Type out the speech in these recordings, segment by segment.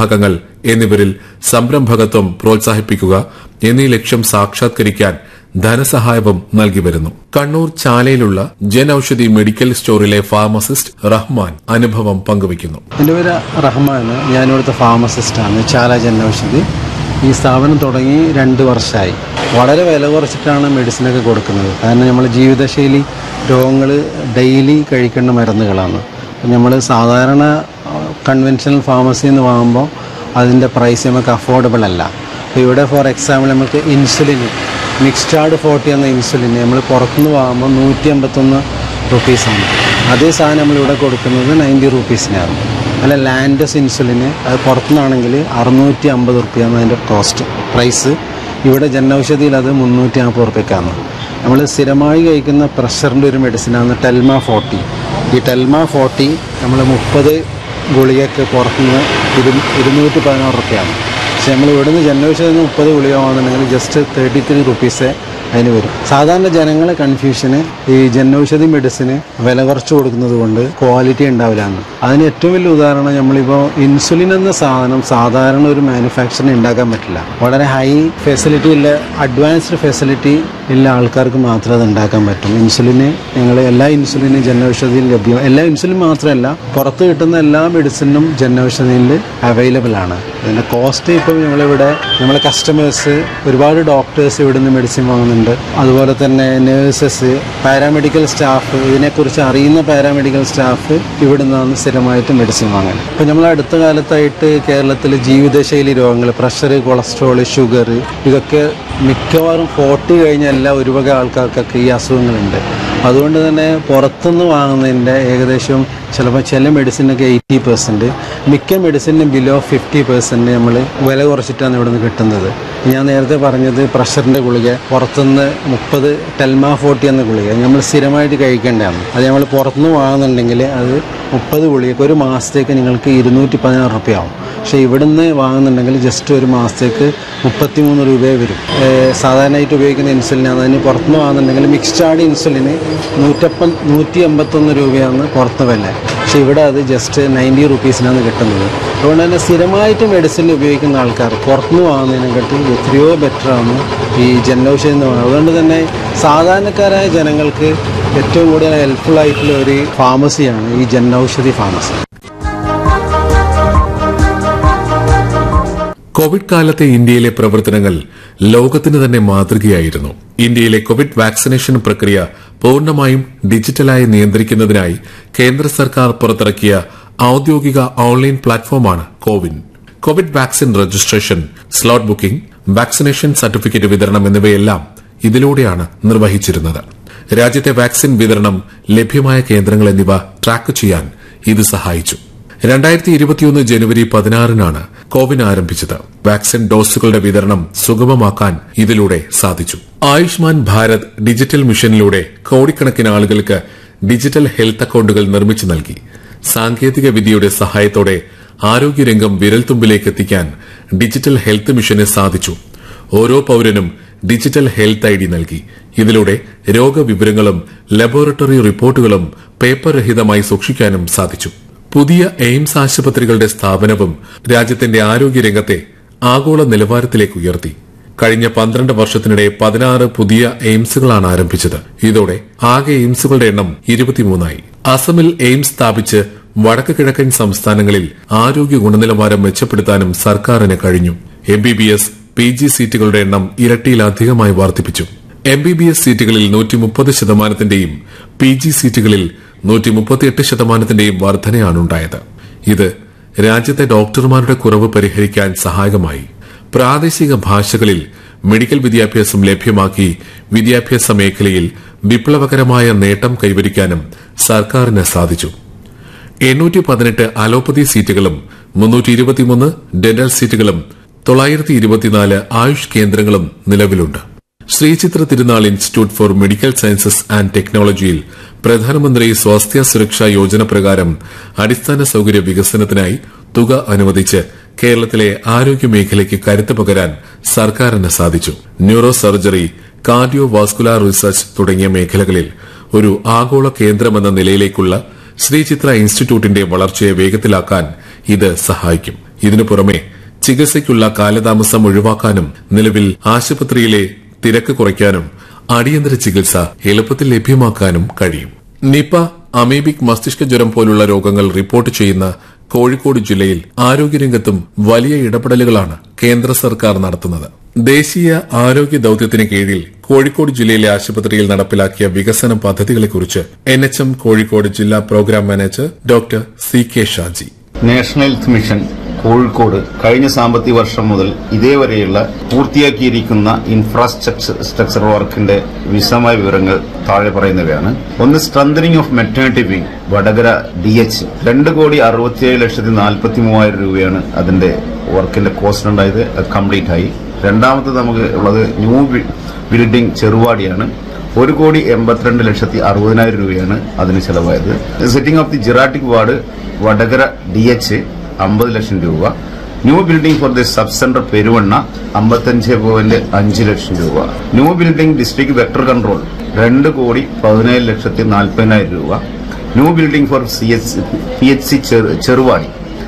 വിഭാഗങ്ങൾ എന്നിവരിൽ സംരംഭകത്വം പ്രോത്സാഹിപ്പിക്കുക എന്നീ ലക്ഷ്യം സാക്ഷാത്കരിക്കാൻ ധനസഹായവും നൽകി വരുന്നു കണ്ണൂർ ചാലയിലുള്ള ജൻ ഔഷധി മെഡിക്കൽ സ്റ്റോറിലെ ഫാർമസിസ്റ്റ് റഹ്മാൻ അനുഭവം പങ്കുവയ്ക്കുന്നു എൻ്റെ പേര് റഹ്മാൻ ഞാനിവിടുത്തെ ഫാർമസിസ്റ്റാണ് ചാല ജനൌഷധി ഈ സ്ഥാപനം തുടങ്ങി രണ്ട് വർഷമായി വളരെ വില കുറച്ചിട്ടാണ് മെഡിസിനൊക്കെ കൊടുക്കുന്നത് കാരണം നമ്മൾ ജീവിതശൈലി രോഗങ്ങൾ ഡെയിലി കഴിക്കേണ്ട മരുന്നുകളാണ് നമ്മൾ സാധാരണ കൺവെൻഷണൽ ഫാർമസിയിൽ നിന്ന് വാങ്ങുമ്പോൾ അതിൻ്റെ പ്രൈസ് നമുക്ക് അഫോർഡബിൾ അല്ല അപ്പോൾ ഇവിടെ ഫോർ എക്സാമ്പിൾ നമുക്ക് ഇൻസുലിൻ മിക്സ്റ്റാർഡ് ഫോർട്ടി എന്ന ഇൻസുലിൻ നമ്മൾ പുറത്തുനിന്ന് വാങ്ങുമ്പോൾ നൂറ്റി അമ്പത്തൊന്ന് റുപ്പീസാണ് അതേ സാധനം നമ്മളിവിടെ കൊടുക്കുന്നത് നയൻറ്റി റുപ്പീസിനാണ് അല്ല ലാൻഡസ് ഇൻസുലിന് അത് പുറത്തുനിന്നാണെങ്കിൽ അറുന്നൂറ്റി അമ്പത് റുപ്യാണ് അതിൻ്റെ കോസ്റ്റ് പ്രൈസ് ഇവിടെ ജനൌഷധിയിൽ അത് മുന്നൂറ്റി നാൽപ്പത് റുപ്യക്കാണ് നമ്മൾ സ്ഥിരമായി കഴിക്കുന്ന പ്രഷറിൻ്റെ ഒരു മെഡിസിനാണ് ടെൽമ ഫോർട്ടി ഈ ടെൽമ ഫോർട്ടി നമ്മൾ മുപ്പത് ഗുളികയ്ക്ക് പുറത്തുനിന്ന് ഇരു ഇരുന്നൂറ്റി പതിനാറ് റുപ്യാണ് പക്ഷെ നമ്മൾ ഇവിടുന്ന് ജനൌഷധിയിൽ നിന്ന് മുപ്പത് ഗുളിക വാങ്ങുന്നുണ്ടെങ്കിൽ ജസ്റ്റ് തേർട്ടി ത്രീ റുപ്പീസേ അതിന് വരും സാധാരണ ജനങ്ങളെ കൺഫ്യൂഷന് ഈ ജനൌഷധി മെഡിസിന് വില കുറച്ച് കൊടുക്കുന്നത് കൊണ്ട് ക്വാളിറ്റി ഉണ്ടാവില്ല എന്ന് അതിന് ഏറ്റവും വലിയ ഉദാഹരണം നമ്മളിപ്പോൾ ഇൻസുലിൻ എന്ന സാധനം സാധാരണ ഒരു മാനുഫാക്ചറിന് ഉണ്ടാക്കാൻ പറ്റില്ല വളരെ ഹൈ ഫെസിലിറ്റി ഉള്ള അഡ്വാൻസ്ഡ് ഫെസിലിറ്റി ഉള്ള ആൾക്കാർക്ക് മാത്രമേ അത് ഉണ്ടാക്കാൻ പറ്റും ഇൻസുലിന് ഞങ്ങൾ എല്ലാ ഇൻസുലിനും ജനൌഷധിയിൽ ലഭ്യം എല്ലാ ഇൻസുലിൻ മാത്രമല്ല പുറത്ത് കിട്ടുന്ന എല്ലാ മെഡിസിനും ജനൌഷധിയിൽ അവൈലബിൾ ആണ് അതിൻ്റെ കോസ്റ്റ് ഇപ്പം ഞങ്ങളിവിടെ നമ്മളെ കസ്റ്റമേഴ്സ് ഒരുപാട് ഡോക്ടേഴ്സ് ഇവിടുന്ന് മെഡിസിൻ വാങ്ങുന്നുണ്ട് അതുപോലെ തന്നെ നേഴ്സസ് പാരാമെഡിക്കൽ സ്റ്റാഫ് ഇതിനെക്കുറിച്ച് അറിയുന്ന പാരാമെഡിക്കൽ സ്റ്റാഫ് ഇവിടുന്നാണ് സ്ഥിരമായിട്ട് മെഡിസിൻ വാങ്ങാൻ ഇപ്പം നമ്മൾ അടുത്ത കാലത്തായിട്ട് കേരളത്തിൽ ജീവിതശൈലി രോഗങ്ങൾ പ്രഷർ കൊളസ്ട്രോൾ ഷുഗർ ഇതൊക്കെ മിക്കവാറും ഫോർട്ടി കഴിഞ്ഞ എല്ലാ ഒരുവക ആൾക്കാർക്കൊക്കെ ഈ അസുഖങ്ങളുണ്ട് അതുകൊണ്ട് തന്നെ പുറത്തുനിന്ന് വാങ്ങുന്നതിൻ്റെ ഏകദേശം ചിലപ്പോൾ ചില മെഡിസിനൊക്കെ എയ്റ്റി പെർസെൻറ്റ് മിക്ക മെഡിസിനും ബിലോ ഫിഫ്റ്റി പെർസെൻറ്റ് നമ്മൾ വില കുറച്ചിട്ടാണ് ഇവിടുന്ന് കിട്ടുന്നത് ഞാൻ നേരത്തെ പറഞ്ഞത് പ്രഷറിൻ്റെ ഗുളിക പുറത്തുനിന്ന് മുപ്പത് ടെൽമ ഫോർട്ടി എന്ന ഗുളിക നമ്മൾ സ്ഥിരമായിട്ട് കഴിക്കേണ്ടതാണ് അത് നമ്മൾ പുറത്തുനിന്ന് വാങ്ങുന്നുണ്ടെങ്കിൽ അത് മുപ്പത് ഗുളികക്ക് ഒരു മാസത്തേക്ക് നിങ്ങൾക്ക് ഇരുന്നൂറ്റി പതിനാറ് റുപ്യ ആവും പക്ഷേ ഇവിടുന്ന് വാങ്ങുന്നുണ്ടെങ്കിൽ ജസ്റ്റ് ഒരു മാസത്തേക്ക് മുപ്പത്തിമൂന്ന് രൂപയെ വരും ഏഹ് സാധാരണയായിട്ട് ഉപയോഗിക്കുന്ന ഇൻസുലിനാണ് അതിന് പുറത്തുനിന്ന് വാങ്ങുന്നുണ്ടെങ്കിൽ മിക്സ്ഡ് ഇൻസുലിന് നൂറ്റപ്പൻ നൂറ്റി എൺപത്തൊന്ന് രൂപയാണ് പുറത്ത് വില പക്ഷേ ഇവിടെ അത് ജസ്റ്റ് നയൻറ്റി റുപ്പീസിനാണ് കിട്ടുന്നത് അതുകൊണ്ട് തന്നെ സ്ഥിരമായിട്ട് മെഡിസിൻ ഉപയോഗിക്കുന്ന ആൾക്കാർ പുറത്തുനിന്ന് വാങ്ങുന്നതിനെക്കാട്ടി എത്രയോ ബെറ്ററാണ് ഈ ജനൌഷധി എന്ന് പറയുന്നത് അതുകൊണ്ട് തന്നെ സാധാരണക്കാരായ ജനങ്ങൾക്ക് ഏറ്റവും കൂടുതൽ ഹെൽപ്ഫുൾ ആയിട്ടുള്ള ഒരു ഫാർമസിയാണ് ഈ ജനൌഷധി ഫാർമസി കോവിഡ് കാലത്തെ ഇന്ത്യയിലെ പ്രവർത്തനങ്ങൾ ലോകത്തിന് തന്നെ മാതൃകയായിരുന്നു ഇന്ത്യയിലെ കോവിഡ് വാക്സിനേഷൻ പ്രക്രിയ പൂർണ്ണമായും ഡിജിറ്റലായി നിയന്ത്രിക്കുന്നതിനായി കേന്ദ്ര സർക്കാർ പുറത്തിറക്കിയ ഔദ്യോഗിക ഓൺലൈൻ പ്ലാറ്റ്ഫോമാണ് CoWIN covid vaccine registration slot booking vaccination certificate വിതരണം എന്നിവയെല്ലാം ഇതിലൂടെയാണ് നിർവഹിച്ചിരുന്നത് രാജ്യത്തെ വാക്സിൻ വിതരണം ലഭ്യമായ കേന്ദ്രങ്ങൾ എന്നിവ ട്രാക്ക് ചെയ്യാൻ ഇത് സഹായിച്ചു രണ്ടായിരത്തി ഇരുപത്തിയൊന്ന് ജനുവരി പതിനാറിനാണ് കോവിൻ ആരംഭിച്ചത് വാക്സിൻ ഡോസുകളുടെ വിതരണം സുഗമമാക്കാൻ ഇതിലൂടെ സാധിച്ചു ആയുഷ്മാൻ ഭാരത് ഡിജിറ്റൽ മിഷനിലൂടെ കോടിക്കണക്കിന് ആളുകൾക്ക് ഡിജിറ്റൽ ഹെൽത്ത് അക്കൌണ്ടുകൾ നിർമ്മിച്ചു നൽകി സാങ്കേതിക വിദ്യയുടെ സഹായത്തോടെ ആരോഗ്യരംഗം വിരൽത്തുമ്പിലേക്ക് എത്തിക്കാൻ ഡിജിറ്റൽ ഹെൽത്ത് മിഷന് സാധിച്ചു ഓരോ പൌരനും ഡിജിറ്റൽ ഹെൽത്ത് ഐ ഡി നൽകി ഇതിലൂടെ രോഗവിവരങ്ങളും ലബോറട്ടറി റിപ്പോർട്ടുകളും പേപ്പർ രഹിതമായി സൂക്ഷിക്കാനും സാധിച്ചു പുതിയ എയിംസ് ആശുപത്രികളുടെ സ്ഥാപനവും രാജ്യത്തിന്റെ ആരോഗ്യരംഗത്തെ ആഗോള നിലവാരത്തിലേക്ക് ഉയർത്തി കഴിഞ്ഞ പന്ത്രണ്ട് വർഷത്തിനിടെ പതിനാറ് പുതിയ എയിംസുകളാണ് ആരംഭിച്ചത് ഇതോടെ ആകെ എയിംസുകളുടെ എണ്ണം ഇരുപത്തിമൂന്നായി അസമിൽ എയിംസ് സ്ഥാപിച്ച് വടക്ക് കിഴക്കൻ സംസ്ഥാനങ്ങളിൽ ആരോഗ്യ ഗുണനിലവാരം മെച്ചപ്പെടുത്താനും സർക്കാരിന് കഴിഞ്ഞു M B B S P G സീറ്റുകളുടെ എണ്ണം ഇരട്ടിയിലധികമായി വർദ്ധിപ്പിച്ചു എം ബി ബി എസ് സീറ്റുകളിൽ നൂറ്റി മുപ്പത് ശതമാനത്തിന്റെയും പി ജി സീറ്റുകളിൽ നൂറ്റി മുപ്പത്തിയെട്ട് ശതമാനത്തിന്റെയും വർധനയാണുണ്ടായത് ഇത് രാജ്യത്തെ ഡോക്ടർമാരുടെ കുറവ് പരിഹരിക്കാൻ സഹായകമായി പ്രാദേശിക ഭാഷകളിൽ മെഡിക്കൽ വിദ്യാഭ്യാസം ലഭ്യമാക്കി വിദ്യാഭ്യാസ മേഖലയിൽ വിപ്ലവകരമായ നേട്ടം കൈവരിക്കാനും സർക്കാരിന് സാധിച്ചു എണ്ണൂറ്റി പതിനെട്ട് അലോപ്പതി സീറ്റുകളും മുന്നൂറ്റി ഇരുപത്തിമൂന്ന് ഡെന്റൽ സീറ്റുകളും തൊള്ളായിരത്തി ഇരുപത്തിനാല് ആയുഷ് കേന്ദ്രങ്ങളും നിലവിലുണ്ട് ശ്രീചിത്ര തിരുനാൾ institute four medical sciences and ടെക്നോളജിയിൽ പ്രധാനമന്ത്രി സ്വാസ്ഥ്യ സുരക്ഷാ യോജന പ്രകാരം അടിസ്ഥാന സൌകര്യ വികസനത്തിനായി തുക അനുവദിച്ച് കേരളത്തിലെ ആരോഗ്യ മേഖലയ്ക്ക് കരുത്ത് പകരാൻ സർക്കാരിന് സാധിച്ചു neurosurgery cardiovascular research തുടങ്ങിയ മേഖലകളിൽ ഒരു ആഗോള കേന്ദ്രമെന്ന നിലയിലേക്കുള്ള ശ്രീചിത്ര ഇൻസ്റ്റിറ്റ്യൂട്ടിന്റെ വളർച്ചയെ വേഗത്തിലാക്കാൻ ഇത് സഹായിക്കും ഇതിനു പുറമെ ചികിത്സയ്ക്കുള്ള കാലതാമസം ഒഴിവാക്കാനും നിലവിൽ ആശുപത്രിയിലെ തിരക്ക് കുറയ്ക്കാനും അടിയന്തര ചികിത്സ എളുപ്പത്തിൽ ലഭ്യമാക്കാനും കഴിയും നിപ അമീബിക് മസ്തിഷ്ക ജ്വരം പോലുള്ള രോഗങ്ങൾ റിപ്പോർട്ട് ചെയ്യുന്ന കോഴിക്കോട് ജില്ലയിൽ ആരോഗ്യരംഗത്തും വലിയ ഇടപെടലുകളാണ് കേന്ദ്ര സർക്കാർ നടത്തുന്നത് ദേശീയ ആരോഗ്യ ദൌത്യത്തിന് കീഴിൽ കോഴിക്കോട് ജില്ലയിലെ ആശുപത്രിയിൽ നടപ്പിലാക്കിയ വികസന പദ്ധതികളെക്കുറിച്ച് എൻ എച്ച് എം കോഴിക്കോട് ജില്ലാ programme manager doctor C K Shaji national health mission Kozhikode കഴിഞ്ഞ സാമ്പത്തിക വർഷം മുതൽ ഇതേവരെയുള്ള പൂർത്തിയാക്കിയിരിക്കുന്ന ഇൻഫ്രാസ്ട്രക്ചർ സ്ട്രക്ചർ വർക്കിന്റെ വിശദമായ വിവരങ്ങൾ താഴെ പറയുന്നവയാണ് ഒന്ന് strengthening of maternity wing Vadakara D H രണ്ട് കോടി അറുപത്തിയേഴ് ലക്ഷത്തി നാൽപ്പത്തി മൂവായിരം രൂപയാണ് അതിന്റെ വർക്കിന്റെ കോസ്റ്റ് ഉണ്ടായത് അത് കംപ്ലീറ്റ് ആയി രണ്ടാമത് നമുക്ക് ഉള്ളത് ന്യൂ ബി- ബിൽഡിംഗ് ചെറുവാടിയാണ് ഒരു കോടി എൺപത്തിരണ്ട് ലക്ഷത്തി അറുപതിനായിരം രൂപയാണ് അതിന് ചെലവായത് setting of the geriatric ward Vadakara D H അമ്പത് ലക്ഷം രൂപ new building for the sub centre Peruvanna അമ്പത്തഞ്ച് പോയിന്റ് അഞ്ച് ലക്ഷം രൂപ new building district vector control രണ്ട് കോടി പതിനേഴ് ലക്ഷത്തി നാൽപ്പതിനായിരം രൂപ new building for C H P H C Cheruvadi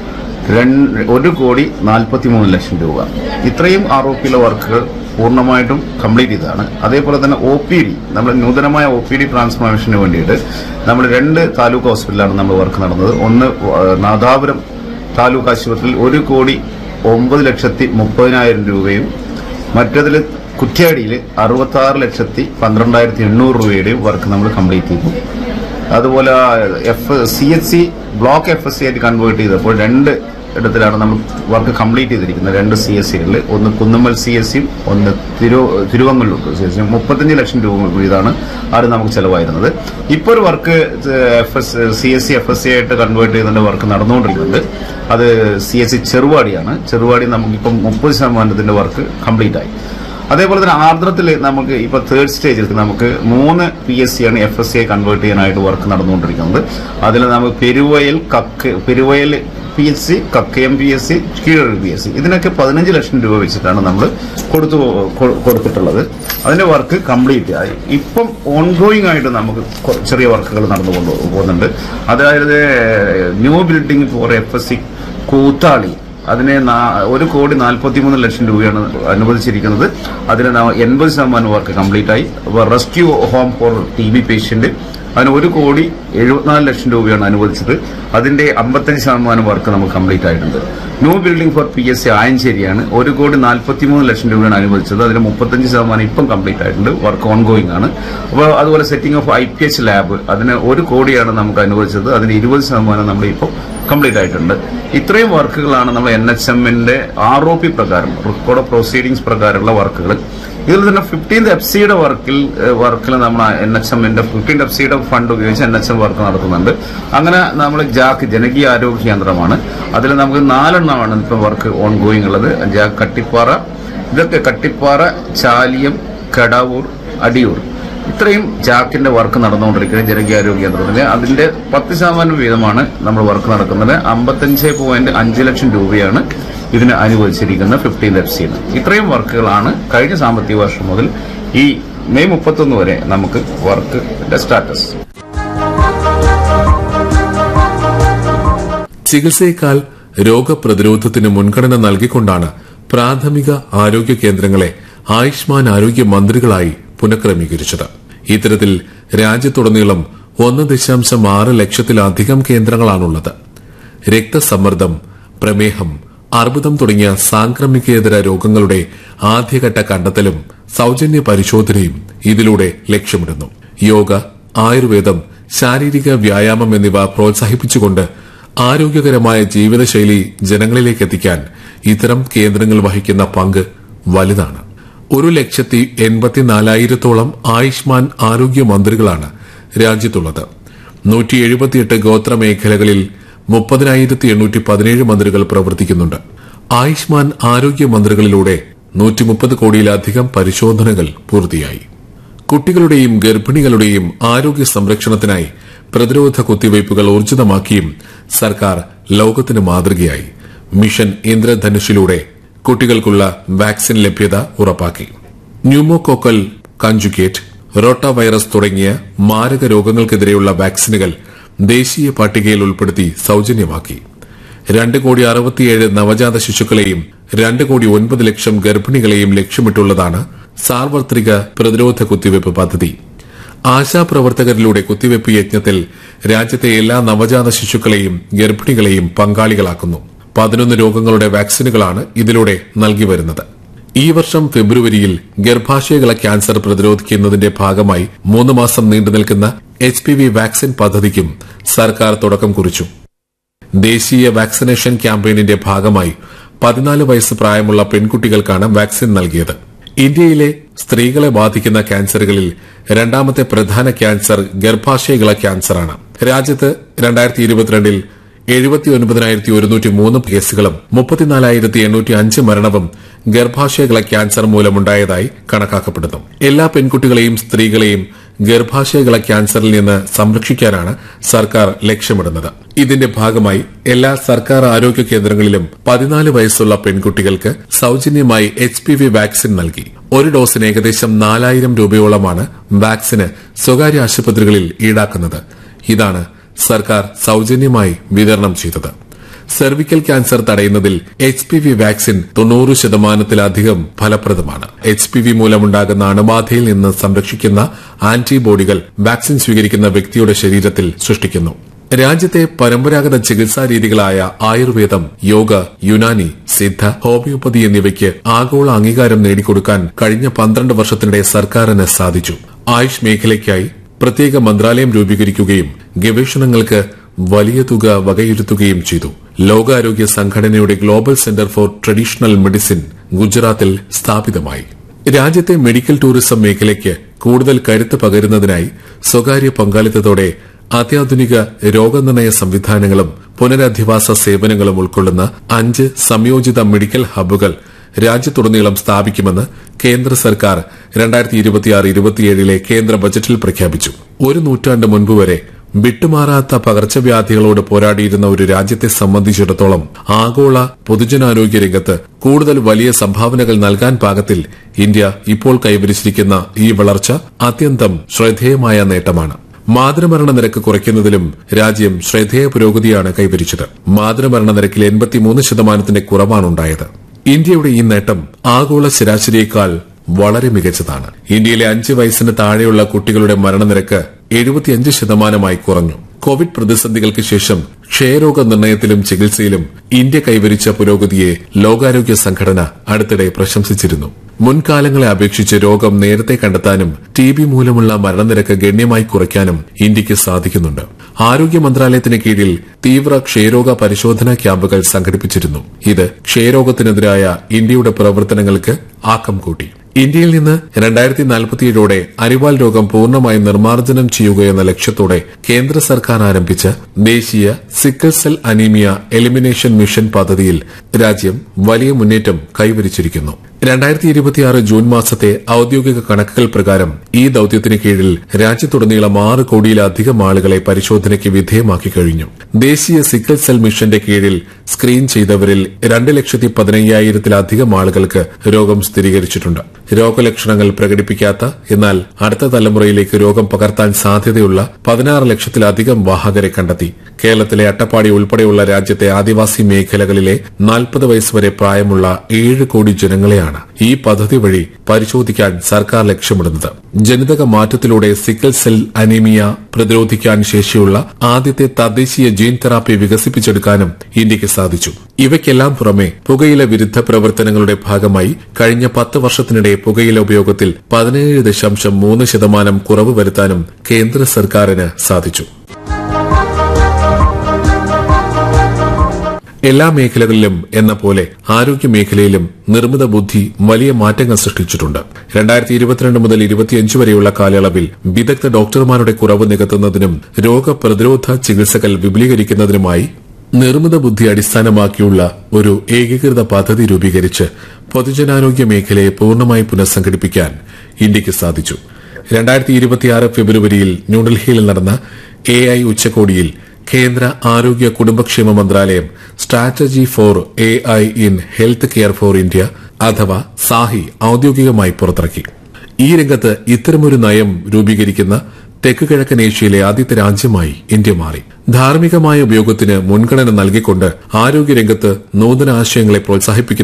രണ്ട് ഒരു കോടി നാൽപ്പത്തി മൂന്ന് ലക്ഷം രൂപ ഇത്രയും ആർ ഒ പിയിലെ വർക്കുകൾ പൂർണ്ണമായിട്ടും കംപ്ലീറ്റ് ചെയ്തതാണ് അതേപോലെ തന്നെ ഒ പി ഡി നമ്മൾ നൂതനമായ ഒ പി ഡി ട്രാൻസ്ഫോർമേഷന് വേണ്ടിയിട്ട് നമ്മൾ രണ്ട് താലൂക്ക് ഹോസ്പിറ്റലാണ് നമ്മൾ വർക്ക് നടന്നത് ഒന്ന് ഏഹ്, നാദാപുരം താലൂക്ക് ആശുപത്രിയിൽ ഒരു കോടി ഒമ്പത് ലക്ഷത്തി മുപ്പതിനായിരം രൂപയും മറ്റതിൽ കുറ്റ്യാടിയിൽ അറുപത്തി ആറ് ലക്ഷത്തി പന്ത്രണ്ടായിരത്തി എണ്ണൂറ് രൂപയുടെയും വർക്ക് നമ്മൾ കംപ്ലീറ്റ് ചെയ്തു അതുപോലെ F C H C block F S C ആയിട്ട് കൺവേർട്ട് ചെയ്തപ്പോൾ രണ്ട് ഇടത്തിലാണ് നമ്മൾ വർക്ക് കംപ്ലീറ്റ് ചെയ്തിരിക്കുന്നത് രണ്ട് സി എസ് സികളിൽ ഒന്ന് കുന്നമ്മൽ സി എസ് സിയും ഒന്ന് തിരു തിരുവങ്ങല്ലൂർ സി എസ് സിയും മുപ്പത്തഞ്ച് ലക്ഷം രൂപ വീതമാണ് അത് നമുക്ക് ചെലവായിരുന്നത് ഇപ്പോൾ ഒരു work F S C S C F S C ആയിട്ട് കൺവേർട്ട് ചെയ്തതിന്റെ വർക്ക് നടന്നുകൊണ്ടിരിക്കുന്നുണ്ട് അത് സി എസ് സി ചെറുവാടിയാണ് ചെറുവാടി നമുക്കിപ്പം മുപ്പത് ശതമാനത്തിന്റെ വർക്ക് കംപ്ലീറ്റ് ആയി അതേപോലെ തന്നെ ആർദ്രത്തിൽ നമുക്ക് ഇപ്പൊ തേർഡ് സ്റ്റേജിൽ നമുക്ക് മൂന്ന് പി എസ് സി ആണ് എഫ് എസ് സി കൺവേർട്ട് ചെയ്യാനായിട്ട് വർക്ക് നടന്നുകൊണ്ടിരിക്കുന്നത് അതിൽ നമുക്ക് പെരുവയൽ കക്ക് Peruvayal P S C Kakkayam P S C Keezhur P S C ഇതിനൊക്കെ പതിനഞ്ച് ലക്ഷം രൂപ വെച്ചിട്ടാണ് നമ്മൾ കൊടുത്തു കൊ- കൊടുത്തിട്ടുള്ളത് അതിന്റെ വർക്ക് കംപ്ലീറ്റ് ആയി ഇപ്പം ഓൺഗോയിങ് ആയിട്ട് നമുക്ക് കൊ- ചെറിയ വർക്കുകൾ നടന്നു കൊണ്ട് പോകുന്നുണ്ട് അതായത് new building for F S C Koothali അതിനെ നാ- ഒരു കോടി നാൽപ്പത്തിമൂന്ന് ലക്ഷം രൂപയാണ് അനുവദിച്ചിരിക്കുന്നത് അതിന് നാ- എൺപത് ശതമാനം വർക്ക് കംപ്ലീറ്റ് ആയി rescue home for T B patient അതിന് ഒരു കോടി എഴുപത്തിനാല് ലക്ഷം രൂപയാണ് അനുവദിച്ചത് അതിന്റെ അമ്പത്തഞ്ച് ശതമാനം വർക്ക് നമുക്ക് കംപ്ലീറ്റ് ആയിട്ടുണ്ട് new building for P S C ആയഞ്ചേരിയാണ് ഒരു കോടി നാൽപ്പത്തിമൂന്ന് ലക്ഷം രൂപയാണ് അനുവദിച്ചത് അതിന് മുപ്പത്തഞ്ച് ശതമാനം ഇപ്പം കംപ്ലീറ്റ് ആയിട്ടുണ്ട് വർക്ക് ഓൺഗോയിങ് ആണ് അപ്പോൾ അതുപോലെ setting of I P H lab അതിന് ഒരു കോടിയാണ് നമുക്ക് അനുവദിച്ചത് അതിന് ഇരുപത് ശതമാനം നമ്മൾ ഇപ്പോൾ കംപ്ലീറ്റ് ആയിട്ടുണ്ട് ഇത്രയും വർക്കുകളാണ് നമ്മൾ എൻ എച്ച് എമ്മിന്റെ ആർ ഒ പി പ്രകാരം റെക്കോർഡ് ഓഫ് പ്രൊസീഡിംഗ്സ് പ്രകാരമുള്ള വർക്കുകൾ ഇതിൽ തന്നെ ഫിഫ്റ്റീൻത് എഫ് സിയുടെ വർക്കിൽ വർക്കിൽ നമ്മൾ എൻ എച്ച് എമ്മിന്റെ ഫിഫ്റ്റീൻ എഫ് സിയുടെ ഫണ്ട് ഉപയോഗിച്ച് എൻ എച്ച് എം വർക്ക് നടത്തുന്നുണ്ട് അങ്ങനെ നമ്മൾ ജാക്ക് ജനകീയ ആരോഗ്യ കേന്ദ്രമാണ് അതിൽ നമുക്ക് നാലെണ്ണമാണ് ഇപ്പം വർക്ക് ഓൺ ഗോയിങ് ഉള്ളത് ജാക്ക് കട്ടിപ്പാറ ഇതൊക്കെ കട്ടിപ്പാറ ചാലിയം കടാവൂർ അടിയൂർ ഇത്രയും ജാക്കിന്റെ വർക്ക് നടന്നുകൊണ്ടിരിക്കുന്നത് ജനകീയാരോഗ്യ കേന്ദ്രത്തിന് അതിന്റെ പത്ത് ശതമാനം വീതമാണ് നമ്മൾ വർക്ക് നടക്കുന്നത് അമ്പത്തഞ്ച് പോയിന്റ് അഞ്ച് ലക്ഷം രൂപയാണ് ഇതിന് അനുവദിച്ചിരിക്കുന്ന ഫിഫ്റ്റീൻ എഫ് സിന്ന് ഇത്രയും വർക്കുകളാണ് കഴിഞ്ഞ സാമ്പത്തിക വർഷം മുതൽ ഈ മെയ് മുപ്പത്തൊന്ന് വരെ നമുക്ക് വർക്കിന്റെ സ്റ്റാറ്റസ് ചികിത്സയേക്കാൾ രോഗപ്രതിരോധത്തിന് മുൻഗണന നൽകിക്കൊണ്ടാണ് പ്രാഥമിക ആരോഗ്യ കേന്ദ്രങ്ങളെ ആയുഷ്മാൻ ആരോഗ്യ മന്ത്രികളായി പുനഃക്രമീകരിച്ചത് ഇത്തരത്തിൽ രാജ്യത്തുടനീളം ഒന്ന് ദശാംശം ആറ് ലക്ഷത്തിലധികം കേന്ദ്രങ്ങളാണുള്ളത് രക്തസമ്മർദ്ദം പ്രമേഹം അർബുദം തുടങ്ങിയ സാംക്രമികേതര രോഗങ്ങളുടെ ആദ്യഘട്ട കണ്ടെത്തലും സൌജന്യ പരിശോധനയും ഇതിലൂടെ ലക്ഷ്യമിടുന്നു യോഗ ആയുർവേദം ശാരീരിക വ്യായാമം എന്നിവ പ്രോത്സാഹിപ്പിച്ചുകൊണ്ട് ആരോഗ്യകരമായ ജീവിതശൈലി ജനങ്ങളിലേക്ക് എത്തിക്കാൻ ഇത്തരം കേന്ദ്രങ്ങൾ വഹിക്കുന്ന പങ്ക് വലുതാണ് ഒരു ലക്ഷത്തി എൺപത്തിനാലായിരത്തോളം ആയുഷ്മാൻ ആരോഗ്യ മന്ത്രികളാണ് രാജ്യത്തുള്ളത് നൂറ്റി എഴുപത്തിയെട്ട് ഗോത്ര മേഖലകളിൽ മുപ്പതിനായിരത്തി എണ്ണൂറ്റി പതിനേഴ് മന്ത്രികൾ പ്രവർത്തിക്കുന്നുണ്ട് ആയുഷ്മാൻ ആരോഗ്യ മന്ത്രികളിലൂടെ നൂറ്റി മുപ്പത് കോടിയിലധികം പരിശോധനകൾ പൂർത്തിയായി കുട്ടികളുടെയും ഗർഭിണികളുടെയും ആരോഗ്യ സംരക്ഷണത്തിനായി പ്രതിരോധ കുത്തിവയ്പുകൾ ഊർജിതമാക്കിയും സർക്കാർ ലോകത്തിന് മാതൃകയായി മിഷൻ ഇന്ദ്രധനുഷിലൂടെ കുട്ടികൾക്കുള്ള വാക്സിൻ ലഭ്യത ഉറപ്പാക്കി ന്യൂമോകോക്കൽ കഞ്ചുഗേറ്റ് റോട്ട വൈറസ് തുടങ്ങിയ മാരക രോഗങ്ങൾക്കെതിരെയുള്ള വാക്സിനുകൾ ദേശീയ പട്ടികയിൽ ഉൾപ്പെടുത്തി സൌജന്യമാക്കി രണ്ട് കോടി അറുപത്തിയേഴ് നവജാത ശിശുക്കളെയും രണ്ട് കോടി ഒൻപത് ലക്ഷം ഗർഭിണികളെയും ലക്ഷ്യമിട്ടുള്ളതാണ് സാർവത്രിക പ്രതിരോധ കുത്തിവയ്പ് പദ്ധതി ആശാപ്രവർത്തകരിലൂടെ കുത്തിവയ്പ് യജ്ഞത്തിൽ രാജ്യത്തെ എല്ലാ നവജാത ശിശുക്കളെയും ഗർഭിണികളെയും പങ്കാളികളാക്കുന്നു പതിനൊന്ന് രോഗങ്ങളുടെ വാക്സിനുകളാണ് ഇതിലൂടെ നൽകി വരുന്നത് ഈ വർഷം ഫെബ്രുവരിയിൽ ഗർഭാശയകള ക്യാൻസർ പ്രതിരോധിക്കുന്നതിന്റെ ഭാഗമായി മൂന്ന് മാസം നീണ്ടുനിൽക്കുന്ന എച്ച് പി വി വാക്സിൻ പദ്ധതിക്കും സർക്കാർ തുടക്കം കുറിച്ചു ദേശീയ വാക്സിനേഷൻ ക്യാമ്പയിനിന്റെ ഭാഗമായി പതിനാല് വയസ്സ് പ്രായമുള്ള പെൺകുട്ടികൾക്കാണ് വാക്സിൻ നൽകിയത് ഇന്ത്യയിലെ സ്ത്രീകളെ ബാധിക്കുന്ന ക്യാൻസറുകളിൽ രണ്ടാമത്തെ പ്രധാന ക്യാൻസർ ഗർഭാശയകള ക്യാൻസറാണ് രാജ്യത്ത് രണ്ടായിരത്തി ഇരുപത്തിരണ്ടിൽ എഴുപത്തിയൊൻപതിനായിരത്തി ഒരുന്നൂറ്റി മൂന്ന് കേസുകളും മുപ്പത്തിനാലായിരത്തി എണ്ണൂറ്റി അഞ്ച് മരണവും ഗർഭാശയകള ക്യാൻസർ മൂലമുണ്ടായതായി കണക്കാക്കപ്പെടുന്നു എല്ലാ പെൺകുട്ടികളെയും സ്ത്രീകളെയും ഗർഭാശയകള ക്യാൻസറിൽ നിന്ന് സംരക്ഷിക്കാനാണ് സർക്കാർ ലക്ഷ്യമിടുന്നത് ഇതിന്റെ ഭാഗമായി എല്ലാ സർക്കാർ ആരോഗ്യ കേന്ദ്രങ്ങളിലും പതിനാല് വയസ്സുള്ള പെൺകുട്ടികൾക്ക് സൌജന്യമായി എച്ച് പി വി വാക്സിൻ നൽകി ഒരു ഡോസിന് ഏകദേശം നാലായിരം രൂപയോളമാണ് വാക്സിന് സ്വകാര്യ ആശുപത്രികളിൽ ഈടാക്കുന്നത് ഇതാണ് സർക്കാർ സൌജന്യമായി വിതരണം ചെയ്തത് സെർവിക്കൽ ക്യാൻസർ തടയുന്നതിൽ എച്ച് പി വി വാക്സിൻ തൊണ്ണൂറ് ശതമാനത്തിലധികം ഫലപ്രദമാണ് എച്ച് പി വി മൂലമുണ്ടാകുന്ന അണുബാധയിൽ നിന്ന് സംരക്ഷിക്കുന്ന ആന്റിബോഡികൾ വാക്സിൻ സ്വീകരിക്കുന്ന വ്യക്തിയുടെ ശരീരത്തിൽ സൃഷ്ടിക്കുന്നു രാജ്യത്തെ പരമ്പരാഗത ചികിത്സാ രീതികളായ ആയുർവേദം യോഗ യുനാനി സിദ്ധ ഹോമിയോപ്പതി എന്നിവയ്ക്ക് ആഗോള അംഗീകാരം നേടിക്കൊടുക്കാൻ കഴിഞ്ഞ പന്ത്രണ്ട് വർഷത്തിനിടെ സർക്കാരിന് സാധിച്ചു ആയുഷ് മേഖലയ്ക്കായി പ്രത്യേക മന്ത്രാലയം രൂപീകരിക്കുകയും ഗവേഷണങ്ങൾക്ക് വലിയ തുക വകയിരുത്തുകയും ചെയ്തു ലോകാരോഗ്യ സംഘടനയുടെ global centre for traditional medicine ഗുജറാത്തിൽ സ്ഥാപിതമായി രാജ്യത്തെ മെഡിക്കൽ ടൂറിസം മേഖലയ്ക്ക് കൂടുതൽ കരുത്ത് പകരുന്നതിനായി സ്വകാര്യ പങ്കാളിത്തത്തോടെ അത്യാധുനിക രോഗനിർണയ സംവിധാനങ്ങളും പുനരധിവാസ സേവനങ്ങളും ഉൾക്കൊള്ളുന്ന അഞ്ച് സംയോജിത മെഡിക്കൽ ഹബ്ബുകൾ രാജ്യത്തുടനീളം സ്ഥാപിക്കുമെന്ന് കേന്ദ്ര സർക്കാർ രണ്ടായിരത്തി ഇരുപത്തിയാറ് ഇരുപത്തിയേഴിലെ കേന്ദ്ര ബജറ്റിൽ പ്രഖ്യാപിച്ചു ഒരു നൂറ്റാണ്ട് മുൻപ് വരെ വിട്ടുമാറാത്ത പകർച്ചവ്യാധികളോട് പോരാടിയിരുന്ന ഒരു രാജ്യത്തെ സംബന്ധിച്ചിടത്തോളം ആഗോള പൊതുജനാരോഗ്യ രംഗത്ത് കൂടുതൽ വലിയ സംഭാവനകൾ നൽകാൻ പാകത്തിൽ ഇന്ത്യ ഇപ്പോൾ കൈവരിച്ചിരിക്കുന്ന ഈ വളർച്ച അത്യന്തം ശ്രദ്ധേയമായ നേട്ടമാണ് മാതൃമരണ നിരക്ക് കുറയ്ക്കുന്നതിലും രാജ്യം ശ്രദ്ധേയ പുരോഗതിയാണ് കൈവരിച്ചത് മാതൃമരണ നിരക്കിൽ എൺപത്തിമൂന്ന് ശതമാനത്തിന്റെ കുറവാണുണ്ടായത് ഇന്ത്യയുടെ ഈ നേട്ടം ആഗോള ശരാശരിയേക്കാൾ വളരെ മികച്ചതാണ് ഇന്ത്യയിലെ അഞ്ച് വയസ്സിന് താഴെയുള്ള കുട്ടികളുടെ മരണനിരക്ക് എഴുപത്തിയഞ്ച് ശതമാനമായി കുറഞ്ഞു കോവിഡ് പ്രതിസന്ധികൾക്ക് ശേഷം ക്ഷയരോഗ നിർണയത്തിലും ചികിത്സയിലും ഇന്ത്യ കൈവരിച്ച പുരോഗതിയെ ലോകാരോഗ്യ സംഘടന അടുത്തിടെ പ്രശംസിച്ചിരുന്നു മുൻകാലങ്ങളെ അപേക്ഷിച്ച് രോഗം നേരത്തെ കണ്ടെത്താനും ടി ബി മൂലമുള്ള മരണനിരക്ക് ഗണ്യമായി കുറയ്ക്കാനും ഇന്ത്യക്ക് സാധിക്കുന്നുണ്ട് ആരോഗ്യ മന്ത്രാലയത്തിന് കീഴിൽ തീവ്ര ക്ഷയരോഗ പരിശോധനാ ക്യാമ്പുകൾ സംഘടിപ്പിച്ചിരുന്നു ഇത് ക്ഷയരോഗത്തിനെതിരായ ഇന്ത്യയുടെ പ്രവർത്തനങ്ങൾക്ക് ആക്കം കൂട്ടി ഇന്ത്യയിൽ നിന്ന് രണ്ടായിരത്തി നാൽപ്പത്തിയേഴോടെ അരിവാൾ രോഗം പൂർണ്ണമായും നിർമ്മാർജ്ജനം ചെയ്യുകയെന്ന ലക്ഷ്യത്തോടെ കേന്ദ്ര സർക്കാർ ആരംഭിച്ച ദേശീയ sickle cell anaemia elimination mission പദ്ധതിയിൽ രാജ്യം വലിയ മുന്നേറ്റം കൈവരിച്ചിരിക്കുന്നു രണ്ടായിരത്തി ഇരുപത്തിയാറ് ജൂൺ മാസത്തെ ഔദ്യോഗിക കണക്കുകൾ പ്രകാരം ഈ ദൌത്യത്തിന് കീഴിൽ രാജ്യത്തുടനീളം ആറ് കോടിയിലധികം ആളുകളെ പരിശോധനയ്ക്ക് വിധേയമാക്കി കഴിഞ്ഞു ദേശീയ സിക്കിൾ സെൽ മിഷന്റെ കീഴിൽ സ്ക്രീൻ ചെയ്തവരിൽ രണ്ട് ലക്ഷത്തി പതിനയ്യായിരത്തിലധികം ആളുകൾക്ക് രോഗം സ്ഥിരീകരിച്ചിട്ടുണ്ട് രോഗലക്ഷണങ്ങൾ പ്രകടിപ്പിക്കാത്ത എന്നാൽ അടുത്ത തലമുറയിലേക്ക് രോഗം പകർത്താൻ സാധ്യതയുള്ള പതിനാറ് ലക്ഷത്തിലധികം വാഹകരെ കണ്ടെത്തി കേരളത്തിലെ അട്ടപ്പാടി ഉൾപ്പെടെയുള്ള രാജ്യത്തെ ആദിവാസി മേഖലകളിലെ നാൽപ്പത് വയസ്സുവരെ പ്രായമുള്ള ഏഴ് കോടി ജനങ്ങളെയാണ് ഈ പദ്ധതി വഴി പരിശോധിക്കാൻ സർക്കാർ ലക്ഷ്യമിടുന്നത് ജനിതക മാറ്റത്തിലൂടെ സിക്കിൾ സെൽ അനീമിയ പ്രതിരോധിക്കാൻ ശേഷിയുള്ള ആദ്യത്തെ തദ്ദേശീയ ജീൻ തെറാപ്പി വികസിപ്പിച്ചെടുക്കാനും ഇന്ത്യക്ക് സാധിച്ചു ഇവയ്ക്കെല്ലാം പുറമെ പുകയില വിരുദ്ധ പ്രവർത്തനങ്ങളുടെ ഭാഗമായി കഴിഞ്ഞ പത്ത് വർഷത്തിനിടെ പുകയില ഉപയോഗത്തിൽ പതിനേഴ് ദശാംശം മൂന്ന് ശതമാനം കുറവ് വരുത്താനും കേന്ദ്ര സർക്കാരിന് സാധിച്ചു എല്ലാ മേഖലകളിലും എന്ന പോലെ ആരോഗ്യ മേഖലയിലും നിർമ്മിത ബുദ്ധി വലിയ മാറ്റങ്ങൾ സൃഷ്ടിച്ചിട്ടുണ്ട് രണ്ടായിരത്തി ഇരുപത്തിരണ്ട് മുതൽ ഇരുപത്തിയഞ്ച് വരെയുള്ള കാലയളവിൽ വിദഗ്ധ ഡോക്ടർമാരുടെ കുറവ് നികത്തുന്നതിനും രോഗപ്രതിരോധ ചികിത്സകൾ വിപുലീകരിക്കുന്നതിനുമായി നിർമ്മിത ബുദ്ധി അടിസ്ഥാനമാക്കിയുള്ള ഒരു ഏകീകൃത പദ്ധതി രൂപീകരിച്ച് പൊതുജനാരോഗ്യ മേഖലയെ പൂർണ്ണമായി പുനഃസംഘടിപ്പിക്കാൻ ഇന്ത്യക്ക് സാധിച്ചു രണ്ടായിരത്തി ഇരുപത്തിയാറ് ഫെബ്രുവരിയിൽ ന്യൂഡൽഹിയിൽ നടന്ന എ ഐ ഉച്ചകോടിയിൽ കേന്ദ്ര ആരോഗ്യ കുടുംബക്ഷേമ മന്ത്രാലയം strategy for A I in health care for India അഥവാ സാഹി ഔദ്യോഗികമായി പുറത്തിറക്കി ഈ രംഗത്ത് ഇത്തരമൊരു നയം രൂപീകരിക്കുന്ന തെക്ക് കിഴക്കൻ ഏഷ്യയിലെ ആദ്യത്തെ രാജ്യമായി ഇന്ത്യ മാറി ധാർമ്മികമായ ഉപയോഗത്തിന് മുൻഗണന നൽകിക്കൊണ്ട് ആരോഗ്യരംഗത്ത് നൂതന ആശയങ്ങളെ പ്രോത്സാഹിപ്പിക്കുന്ന